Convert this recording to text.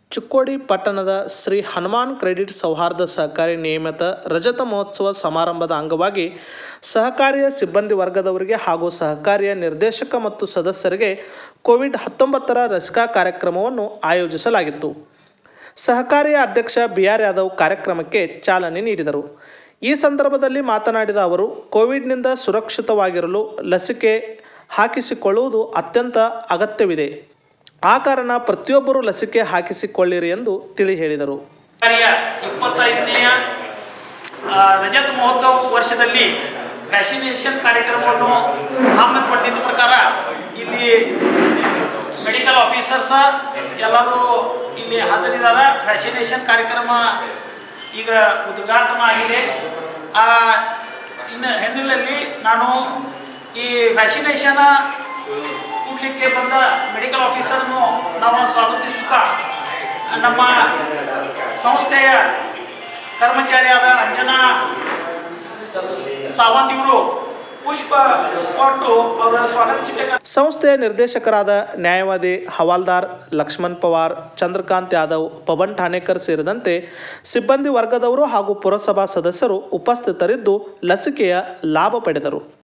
ಚಿಕ್ಕೋಡಿ ಪಟ್ಟಣದ ಶ್ರೀ ಹನುಮಾನ್ ಕ್ರೆಡಿಟ್ ಸೌಹಾರ್ದ ಸಹಕಾರಿ ನಿಯಮಿತ ರಜತ ಮಹೋತ್ಸವ ಸಮಾರಂಭದ ಅಂಗವಾಗಿ ಸಹಕಾರಿಯ ಸಿಬ್ಬಂದಿ ವರ್ಗದವರಿಗೆ ಹಾಗೂ ಸಹಕಾರಿಯ ನಿರ್ದೇಶಕ ಮತ್ತು ಸದಸ್ಯರಿಗೆ ಕೋವಿಡ್ ಹತ್ತೊಂಬತ್ತರ ಲಸಿಕಾ ಕಾರ್ಯಕ್ರಮವನ್ನು ಆಯೋಜಿಸಲಾಗಿತ್ತು ಸಹಕಾರಿಯ ಅಧ್ಯಕ್ಷ ಬಿ ಆರ್ ಯಾದವ್ ಕಾರ್ಯಕ್ರಮಕ್ಕೆ ಚಾಲನೆ ನೀಡಿದರು ಈ ಸಂದರ್ಭದಲ್ಲಿ ಮಾತನಾಡಿದ ಅವರು ಕೋವಿಡ್ನಿಂದ ಸುರಕ್ಷಿತವಾಗಿರಲು ಲಸಿಕೆ ಹಾಕಿಸಿಕೊಳ್ಳುವುದು ಅತ್ಯಂತ ಅಗತ್ಯವಿದೆ ಆ ಕಾರಣ ಪ್ರತಿಯೊಬ್ಬರೂ ಲಸಿಕೆ ಹಾಕಿಸಿಕೊಳ್ಳಿರಿ ಎಂದು ತಿಳಿ ಹೇಳಿದರು ಕಾರ್ಯ ಇಪ್ಪತ್ತೈದನೆಯ ಆ, ರಜತ ಮಹೋತ್ಸವ ವರ್ಷದಲ್ಲಿ ವ್ಯಾಕ್ಸಿನೇಷನ್ ಕಾರ್ಯಕ್ರಮವನ್ನು ಹಮ್ಮಿಕೊಂಡಿದ್ದ ಪ್ರಕಾರ ಇಲ್ಲಿ ಮೆಡಿಕಲ್ ಆಫೀಸರ್ಸ ಎಲ್ಲರೂ ಇಲ್ಲಿ ಹಾಜರಿದ್ದಾರೆ ವ್ಯಾಕ್ಸಿನೇಷನ್ ಕಾರ್ಯಕ್ರಮ ಈಗ ಉದ್ಘಾಟನೆ ಆಗಿದೆ ಆ ಇನ್ನು ಹೆಣ್ಣಿನಲ್ಲಿ ನಾನು ಈ ವ್ಯಾಕ್ಸಿನೇಷನ್ ಕೊಡ್ಲಿಕ್ಕೆ ಬಂದ ಮೆಡಿಕಲ್ ಆಫೀಸರ್ನು ನಾವು ಸ್ವಾಗತಿಸುತ್ತಾ ನಮ್ಮ ಸಂಸ್ಥೆಯ ಕರ್ಮಚಾರಿಯಾದ ಅಂಜನಾ ಸಾವಂತ್ ಇವರು ಪುಷ್ಪ ಕೊಟ್ಟು ಅವರ ಸ್ವಾಗತಿಸಬೇಕು ಸಂಸ್ಥೆಯ ನಿರ್ದೇಶಕರಾದ ನ್ಯಾಯವಾದಿ ಹವಾಲ್ದಾರ್ ಲಕ್ಷ್ಮಣ್ ಪವಾರ್ ಚಂದ್ರಕಾಂತ್ ಯಾದವ್ ಪವನ್ ಠಾಣೇಕರ್ ಸೇರಿದಂತೆ ಸಿಬ್ಬಂದಿ ವರ್ಗದವರು ಹಾಗೂ ಪುರಸಭಾ ಸದಸ್ಯರು ಉಪಸ್ಥಿತರಿದ್ದು ಲಸಿಕೆಯ ಲಾಭ ಪಡೆದರು